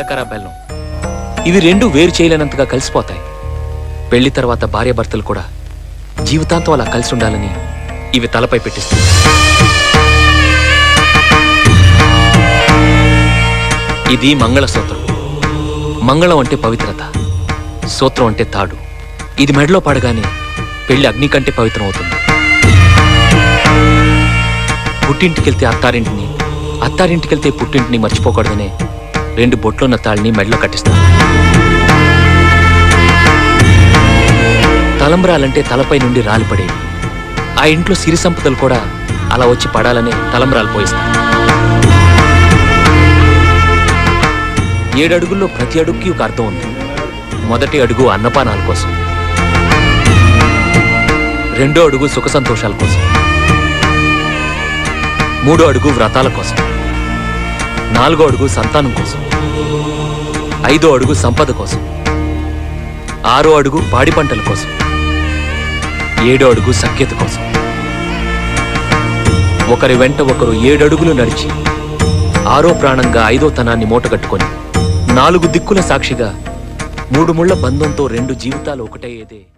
జీలకర్ర బెల్లం ఇవి రెండు వేరు చేయలేనంతగా కలిసిపోతాయి పెళ్లి తర్వాత భార్యాభర్తలు కూడా జీవితాంతం అలా కలిసి ఉండాలని ఇవి తలపై పెట్టిస్తుంది ఇది మంగళసూత్రం మంగళం అంటే పవిత్రత సూత్రం అంటే తాడు ఇది మెడలో పడగానే పెళ్లి అగ్ని కంటే పవిత్రం అవుతుంది పుట్టింటికెళ్తే అత్తారింటిని అత్తారింటికెళ్తే పుట్టింటిని మర్చిపోకూడదనే రెండు బొట్లున్న తాళ్ళని మెడలో కట్టిస్తారు తలంబ్రాలంటే తలపై నుండి రాలిపడేవి ఆ ఇంట్లో సిరి సంపదలు కూడా అలా వచ్చి పడాలనే తలంబ్రాలు పోయిస్తారు ఏడు అడుగుల్లో ప్రతి అడుగుకి ఒక అర్థం ఉంది మొదటి అడుగు అన్నపానాల కోసం రెండో అడుగు సుఖ సంతోషాల కోసం మూడో అడుగు వ్రతాల కోసం నాలుగో అడుగు సంతానం కోసం ఐదో అడుగు సంపద కోసం ఆరో అడుగు పాడి పంటల కోసం ఏడో అడుగు సఖ్యత కోసం ఒకరి వెంట ఒకరు ఏడడుగులు నడిచి ఆరో ప్రాణంగా ఐదో తనాన్ని మూటగట్టుకొని నాలుగు దిక్కుల సాక్షిగా మూడు ముళ్ల బంధంతో రెండు జీవితాలు ఒకటయ్యేదే